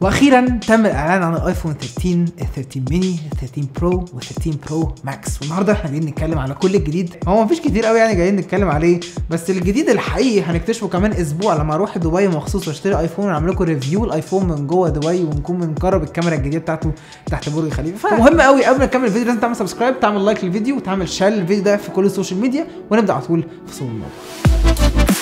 واخيرا تم الاعلان عن الايفون 13 ال 13 ميني ال 13 برو وال 13 برو ماكس والنهارده احنا جايين نتكلم على كل الجديد هو مفيش كتير قوي يعني جايين نتكلم عليه بس الجديد الحقيقي هنكتشفه كمان اسبوع لما اروح دبي مخصوص واشتري ايفون ونعمل لكم ريفيو الايفون من جوه دبي ونكون بنجرب الكاميرا الجديده بتاعته تحت برج خليفه فمهم قوي قبل ما نكمل الفيديو لازم تعمل سبسكرايب تعمل لايك للفيديو وتعمل شير للفيديو ده في كل السوشيال ميديا ونبدا على طول في صوب الموضوع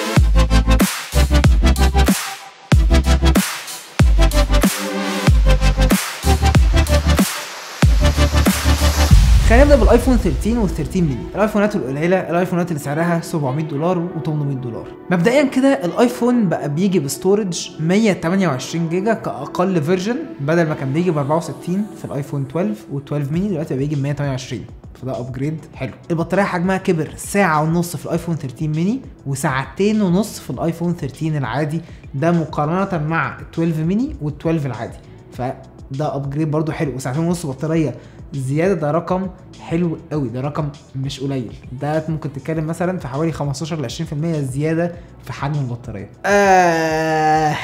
خلينا نبدا بالايفون 13 وال 13 ميني الايفونات القليله الايفونات اللي سعرها 700 دولار و800 دولار مبدئيا كده الايفون بقى بيجي بستورج 128 جيجا كاقل فيرجن بدل ما كان بيجي ب 64 في الايفون 12 وال12 ميني دلوقتي بقى بيجي ب 128 فده ابجريد حلو البطاريه حجمها كبر ساعه ونص في الايفون 13 ميني وساعتين ونص في الايفون 13 العادي ده مقارنه مع ال 12 ميني وال12 العادي فده ابجريد برضو حلو وساعتين ونص بطاريه زياده ده رقم حلو قوي ده رقم مش قليل ده ممكن تتكلم مثلا في حوالي 15 ل 20% زياده في حجم البطاريه آه...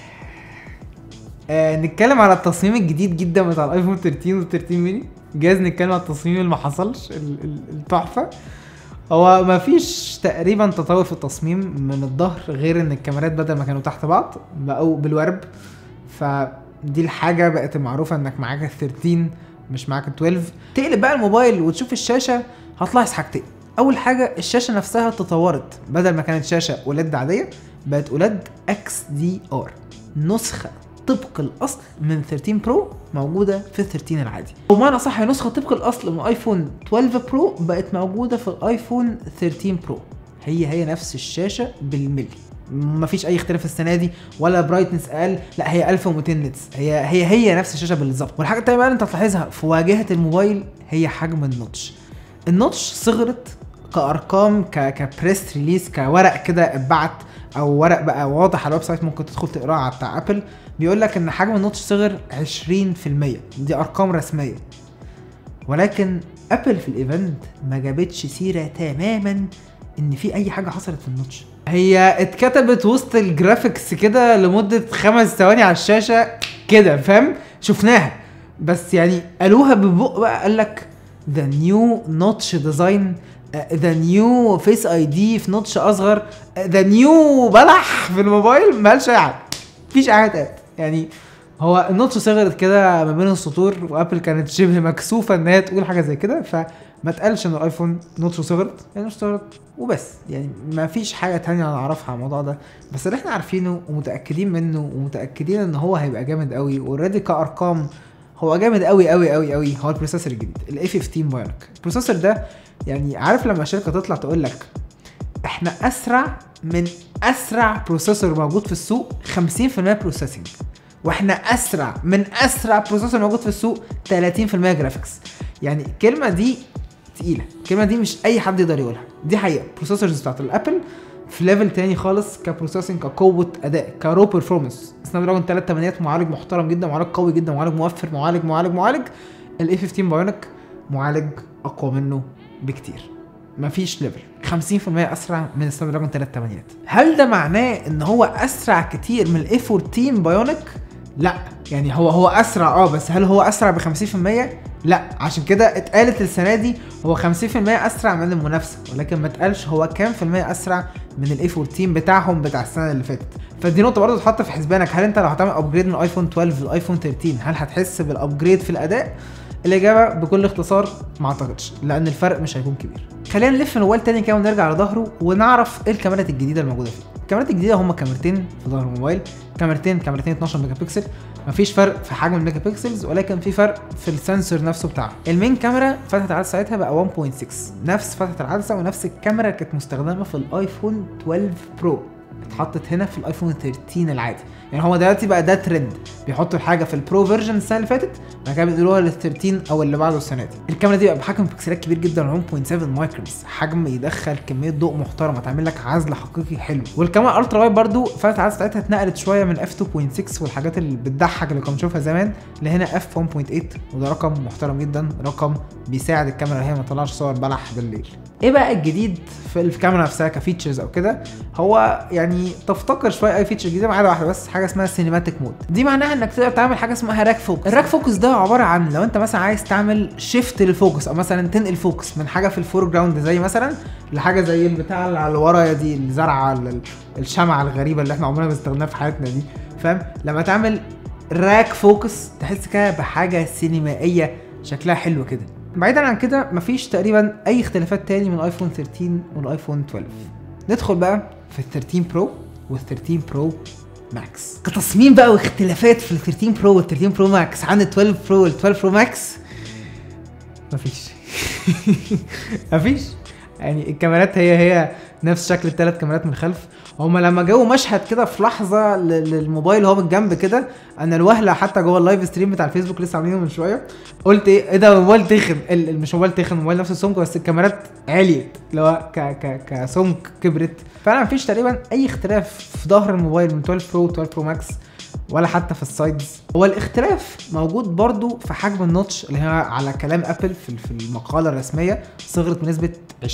آه نتكلم على التصميم الجديد جدا بتاع الايفون 13 وال 13 ميني جايز نتكلم على التصميم اللي ما حصلش ال- ال- التحفه هو ما فيش تقريبا تطور في التصميم من الظهر غير ان الكاميرات بدل ما كانوا تحت بعض بقوا بالورب فدي الحاجه بقت المعروفه انك معاك ال 13 مش معاك ال 12 تقلب بقى الموبايل وتشوف الشاشه هتلاحظ حاجتين اول حاجه الشاشه نفسها تطورت بدل ما كانت شاشه اولاد عاديه بقت اولاد اكس دي ار نسخه طبق الاصل من 13 برو موجوده في ال 13 العادي وبمعنى صح هي نسخه طبق الاصل من ايفون 12 برو بقت موجوده في الايفون 13 برو هي هي نفس الشاشه بالملي مفيش اي اختلاف السنه دي ولا برايتنس اقل لا هي 1200 نتس هي هي هي نفس الشاشه بالظبط والحاجه التانيه بقى اللي انت هتلاحظها في واجهه الموبايل هي حجم النوتش النوتش صغرت كارقام ك كبريس ريليس كورق كده اتبعت او ورق بقى واضح على الويب سايت ممكن تدخل تقراه على بتاع ابل بيقول لك ان حجم النوتش صغر 20% دي ارقام رسميه ولكن ابل في الايفنت ما جابتش سيره تماما ان في اي حاجه حصلت في النوتش هي اتكتبت وسط الجرافيكس كده لمده خمس ثواني على الشاشه كده فاهم شفناها بس يعني قالوها ببق بقى قال لك ذا نيو نوتش ديزاين ذا نيو فيس اي دي في نوتش اصغر ذا نيو بلح في الموبايل ما قالش اي حاجه مفيش اي حاجه اتقالت يعني هو النوتش صغرت كده ما بين السطور وابل كانت شبه مكسوفه ان هي تقول حاجه زي كده فما اتقالش ان الايفون نوتش صغرت يعني نوتش صغرت وبس يعني ما فيش حاجه تانية نعرفها على الموضوع ده بس اللي احنا عارفينه ومتاكدين منه ومتاكدين ان هو هيبقى جامد قوي اوريدي كارقام هو جامد قوي قوي قوي قوي هو البروسيسور الجديد الاي 15 بايونيك البروسيسور ده يعني عارف لما شركه تطلع تقول لك احنا اسرع من اسرع بروسيسور موجود في السوق 50% بروسيسنج واحنا اسرع من اسرع بروسيسور موجود في السوق 30% جرافيكس يعني الكلمه دي تقيله الكلمه دي مش اي حد يقدر يقولها دي حقيقه بروسيسورز بتاعت الابل في ليفل تاني خالص كبروسيسنج كقوه اداء كرو بيرفورمانس سناب دراجون 3 8 معالج محترم جدا معالج قوي جدا معالج موفر معالج معالج معالج الاي 15 بايونيك معالج اقوى منه بكتير مفيش ليفل 50% اسرع من السناب دراجون 3 8 هل ده معناه ان هو اسرع كتير من الاي 14 بايونيك لا يعني هو هو اسرع اه بس هل هو اسرع ب 50% لا عشان كده اتقالت السنه دي هو 50% اسرع من المنافسه ولكن ما اتقالش هو كام في المية اسرع من الاي 14 بتاعهم بتاع السنه اللي فاتت فدي نقطه برضه تحط في حسبانك هل انت لو هتعمل ابجريد من ايفون 12 لايفون 13 هل هتحس بالابجريد في الاداء الاجابه بكل اختصار ما اعتقدش لان الفرق مش هيكون كبير خلينا نلف الموبايل تاني كده ونرجع لظهره ونعرف ايه الكاميرات الجديده الموجوده فيه الكاميرات الجديده هما كاميرتين في ظهر الموبايل كاميرتين كاميرتين 12 ميجا بكسل مفيش فرق في حجم الميجا بكسلز ولكن في فرق في السنسور نفسه بتاعه المين كاميرا فتحه العدسه ساعتها بقى 1.6 نفس فتحه العدسه ونفس الكاميرا اللي كانت مستخدمه في الايفون 12 برو اتحطت هنا في الايفون 13 العادي يعني هو دلوقتي بقى ده ترند بيحطوا الحاجه في البرو فيرجن السنه اللي فاتت بعد كده بينقلوها لل 13 او اللي بعده السنه دي الكاميرا دي بقى بحجم بكسلات كبير جدا 1.7 مايكرونز حجم يدخل كميه ضوء محترمه تعمل لك عزل حقيقي حلو والكاميرا الترا وايد برضو فتحه العدسه بتاعتها اتنقلت شويه من اف 2.6 والحاجات اللي بتضحك اللي كنا بنشوفها زمان لهنا اف 1.8 وده رقم محترم جدا رقم بيساعد الكاميرا هي ما تطلعش صور بلح بالليل ايه بقى الجديد في الكاميرا نفسها كفيتشرز او كده هو يعني تفتقر شويه اي فيتشر جديده ما عدا واحده بس حاجه اسمها سينماتيك مود دي معناها منها انك تقدر تعمل حاجه اسمها راك فوكس الراك فوكس ده عباره عن لو انت مثلا عايز تعمل شيفت للفوكس او مثلا تنقل فوكس من حاجه في الفور جراوند زي مثلا لحاجه زي البتاع اللي على ورايا دي الزرعه ال- الشمعه الغريبه اللي احنا عمرنا ما استخدمناها في حياتنا دي فاهم لما تعمل راك فوكس تحس كده بحاجه سينمائيه شكلها حلو كده بعيدا عن كده مفيش تقريبا اي اختلافات تاني من الايفون 13 والايفون 12 ندخل بقى في ال 13 برو وال 13 برو ماكس كتصميم بقى واختلافات في ال 13 برو وال 13 برو ماكس عن ال 12 برو وال 12 برو ماكس مفيش مفيش يعني الكاميرات هي هي نفس شكل الثلاث كاميرات من الخلف هما لما جابوا مشهد كده في لحظه ل- للموبايل وهو من الجنب كده انا الوهله حتى جوه اللايف ستريم بتاع الفيسبوك لسه عاملينه من شويه قلت ايه ايه ده موبايل تخن ال- ال- مش موبايل تخن موبايل نفس السمك بس الكاميرات عليت اللي هو ك ك كسمك كبرت فعلا مفيش تقريبا اي اختلاف في ظهر الموبايل من 12 برو 12 برو ماكس ولا حتى في السايدز هو الاختلاف موجود برضو في حجم النوتش اللي هي على كلام ابل في في المقاله الرسميه صغرت بنسبه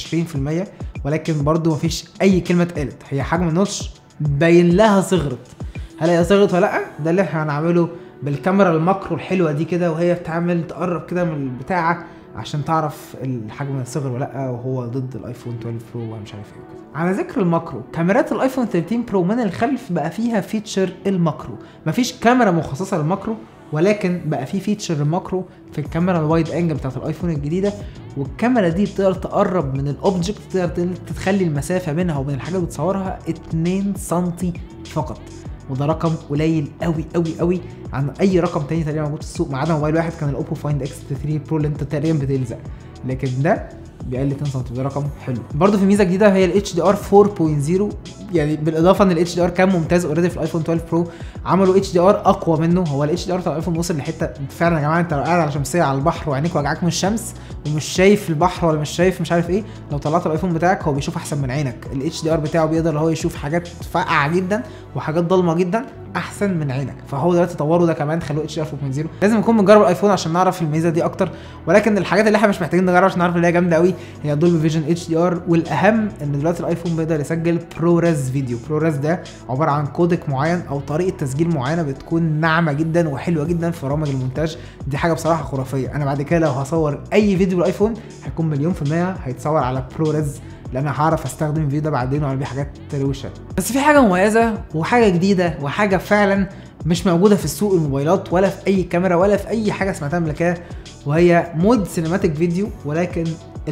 20% ولكن برضو مفيش اي كلمه اتقالت هي حجم النوتش باين لها صغرت هل هي صغرت ولا لا ده اللي احنا هنعمله بالكاميرا الماكرو الحلوه دي كده وهي بتعمل تقرب كده من البتاعه عشان تعرف الحجم صغر ولا لا وهو ضد الايفون 12 برو ومش عارف ايه وكده. على ذكر الماكرو كاميرات الايفون 13 برو من الخلف بقى فيها فيتشر الماكرو مفيش كاميرا مخصصه للماكرو ولكن بقى في فيتشر الماكرو في الكاميرا الوايد انجل بتاعت الايفون الجديده والكاميرا دي بتقدر تقرب من الاوبجكت تقدر تخلي المسافه بينها وبين الحاجه اللي بتصورها 2 سم فقط وده رقم قليل قوي قوي قوي عن اي رقم تاني تقريبا موجود في السوق ما عدا موبايل واحد كان الاوبو فايند اكس 3 برو اللي انت تقريبا بتلزق لكن ده بيقل 2 سم ده رقم حلو برضه في ميزه جديده هي الاتش دي ار 4.0 يعني بالاضافه ان الاتش دي ار كان ممتاز اوريدي في الايفون 12 برو عملوا اتش دي ار اقوى منه هو الاتش دي ار بتاع الايفون وصل لحته فعلا يا جماعه انت لو قاعد على شمسيه على البحر وعينيك وجعاك من الشمس ومش شايف البحر ولا مش شايف مش عارف ايه لو طلعت الايفون بتاعك هو بيشوف احسن من عينك الاتش دي ار بتاعه بيقدر هو يشوف حاجات فاقعه جدا وحاجات ضلمه جدا احسن من عينك فهو دلوقتي طوروا ده كمان خلوه اتش دي ار 4.0 لازم نكون بنجرب الايفون عشان نعرف الميزه دي اكتر ولكن الحاجات اللي احنا مش محتاجين نجربها عشان نعرف ان هي جامده قوي هي دولبي فيجن اتش دي ار والاهم ان دلوقتي الايفون بيقدر يسجل برو ريز فيديو برو ريز ده عباره عن كودك معين او طريقه تسجيل معينه بتكون ناعمه جدا وحلوه جدا في برامج المونتاج دي حاجه بصراحه خرافيه انا بعد كده لو هصور اي فيديو بالايفون هيكون مليون في الميه هيتصور على برو ريز لان انا هعرف استخدم الفيديو ده بعدين واعمل بيه حاجات روشه بس في حاجه مميزه وحاجه جديده وحاجه فعلا مش موجوده في السوق الموبايلات ولا في اي كاميرا ولا في اي حاجه سمعتها قبل كده وهي مود سينماتيك فيديو ولكن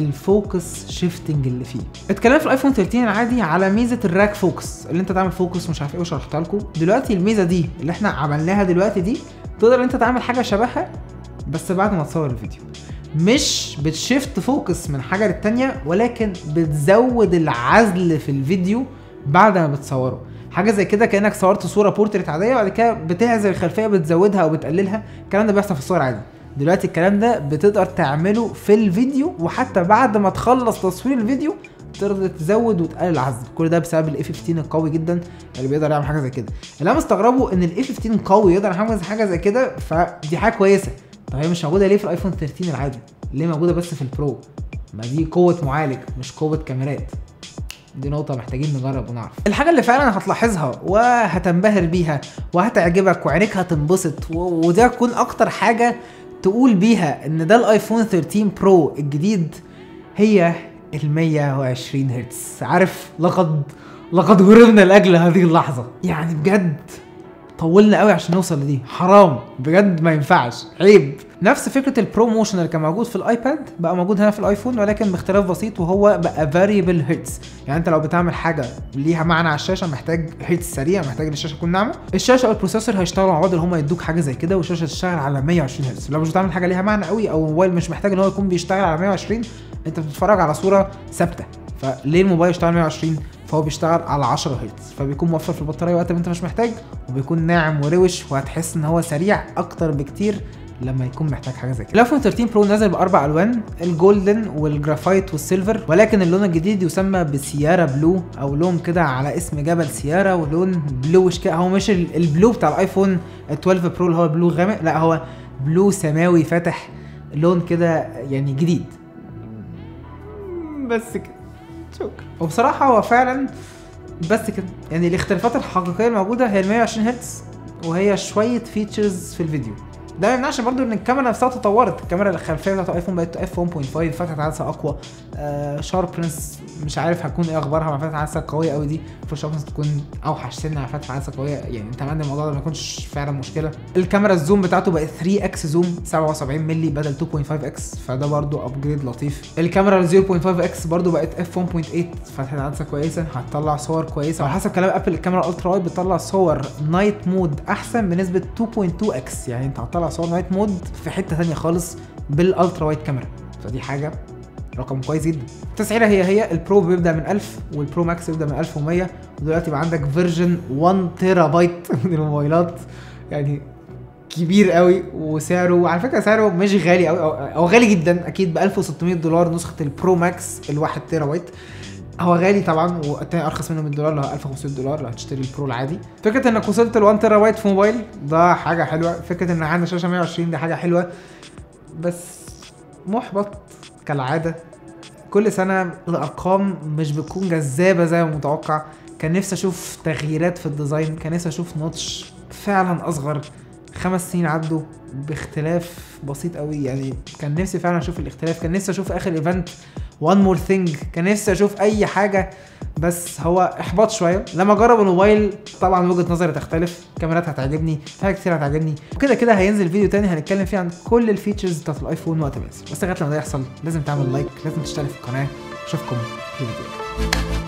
الفوكس شيفتنج اللي فيه اتكلمنا في الايفون 13 العادي على ميزه الراك فوكس اللي انت تعمل فوكس مش عارف ايه وشرحتها لكم دلوقتي الميزه دي اللي احنا عملناها دلوقتي دي تقدر انت تعمل حاجه شبهها بس بعد ما تصور الفيديو مش بتشيفت فوكس من حاجه للتانيه ولكن بتزود العزل في الفيديو بعد ما بتصوره حاجه زي كده كانك صورت صوره بورتريت عاديه وبعد كده بتعزل الخلفيه بتزودها او بتقللها الكلام ده بيحصل في الصور عادي دلوقتي الكلام ده بتقدر تعمله في الفيديو وحتى بعد ما تخلص تصوير الفيديو تقدر تزود وتقلل العزل كل ده بسبب الاي 15 القوي جدا اللي بيقدر يعمل حاجه زي كده اللي انا مستغربه ان الاي 15 قوي يقدر يعمل حاجه زي كده فدي حاجه كويسه طب هي مش موجوده ليه في الايفون 13 العادي ليه موجوده بس في البرو ما دي قوه معالج مش قوه كاميرات دي نقطة محتاجين نجرب ونعرف. الحاجة اللي فعلا هتلاحظها وهتنبهر بيها وهتعجبك وعينيك هتنبسط و... وده هتكون أكتر حاجة تقول بيها إن ده الأيفون 13 برو الجديد هي ال 120 هرتز. عارف لقد لقد غرمنا لأجل هذه اللحظة. يعني بجد طولنا قوي عشان نوصل لدي حرام بجد ما ينفعش عيب نفس فكره البروموشن اللي كان موجود في الايباد بقى موجود هنا في الايفون ولكن باختلاف بسيط وهو بقى فاريبل هيرتز يعني انت لو بتعمل حاجه ليها معنى على الشاشه محتاج هيرتز سريع محتاج ان الشاشه تكون ناعمه الشاشه او البروسيسور هيشتغلوا مع بعض اللي هم يدوك حاجه زي كده والشاشه تشتغل على 120 هرتز لو مش بتعمل حاجه ليها معنى قوي او الموبايل مش محتاج ان هو يكون بيشتغل على 120 انت بتتفرج على صوره ثابته فليه الموبايل يشتغل 120 فهو بيشتغل على 10 هرتز فبيكون موفر في البطاريه وقت ما انت مش محتاج وبيكون ناعم وروش وهتحس ان هو سريع اكتر بكتير لما يكون محتاج حاجه زي كده الايفون 13 برو نزل باربع الوان الجولدن والجرافايت والسيلفر ولكن اللون الجديد يسمى بسيارا بلو او لون كده على اسم جبل سيارا ولون بلوش كده هو مش ال- البلو بتاع الايفون 12 برو اللي هو بلو غامق لا هو بلو سماوي فاتح لون كده يعني جديد بس كده شكرا وبصراحه هو فعلا بس كده يعني الاختلافات الحقيقيه الموجوده هي ال 120 هرتز وهي شويه فيتشرز في الفيديو ده ما يمنعش برضو ان الكاميرا نفسها تطورت الكاميرا الخلفيه بتاعت الايفون بقت اف 1.5 فتحه عدسه اقوى آه شاربنس مش عارف هتكون ايه اخبارها مع فتحه عدسه قويه قوي دي المفروض شاربنس تكون اوحش سنه مع فتحه عدسه قويه يعني اتمنى الموضوع ده ما يكونش فعلا مشكله الكاميرا الزوم بتاعته بقت 3 اكس زوم 77 مللي بدل 2.5 اكس فده برضو ابجريد لطيف الكاميرا 0.5 اكس برضو بقت اف 1.8 فتحه عدسه كويسه هتطلع صور كويسه وعلى حسب كلام ابل الكاميرا الترا وايد بتطلع صور نايت مود احسن بنسبه 2.2 اكس يعني انت هتطلع صور نايت مود في حته ثانيه خالص بالالترا وايد كاميرا فدي حاجه رقم كويس جدا التسعيره هي هي البرو بيبدا من 1000 والبرو ماكس بيبدا من 1100 ودلوقتي بقى عندك فيرجن 1 تيرا بايت من الموبايلات يعني كبير قوي وسعره على فكره سعره مش غالي قوي او, أو غالي جدا اكيد ب 1600 دولار نسخه البرو ماكس ال 1 تيرا بايت هو غالي طبعا والتاني ارخص منه 100 دولار اللي هو 1500 دولار لو هتشتري البرو العادي فكره انك وصلت ل 1 تيرا بايت في موبايل ده حاجه حلوه فكره ان عندنا شاشه 120 دي حاجه حلوه بس محبط كالعاده كل سنه الارقام مش بتكون جذابه زي ما متوقع كان نفسي اشوف تغييرات في الديزاين كان نفسي اشوف نوتش فعلا اصغر خمس سنين عدوا باختلاف بسيط قوي يعني كان نفسي فعلا اشوف الاختلاف كان نفسي اشوف اخر ايفنت وان مور ثينج كان نفسي اشوف اي حاجه بس هو احباط شويه لما اجرب الموبايل طبعا وجهه نظري تختلف كاميرات هتعجبني في حاجات كتير هتعجبني وكده كده هينزل فيديو تاني هنتكلم فيه عن كل الفيتشرز بتاعت الايفون وقت ما ينزل بس لغايه لما ده يحصل لازم تعمل لايك لازم تشترك في القناه اشوفكم في فيديو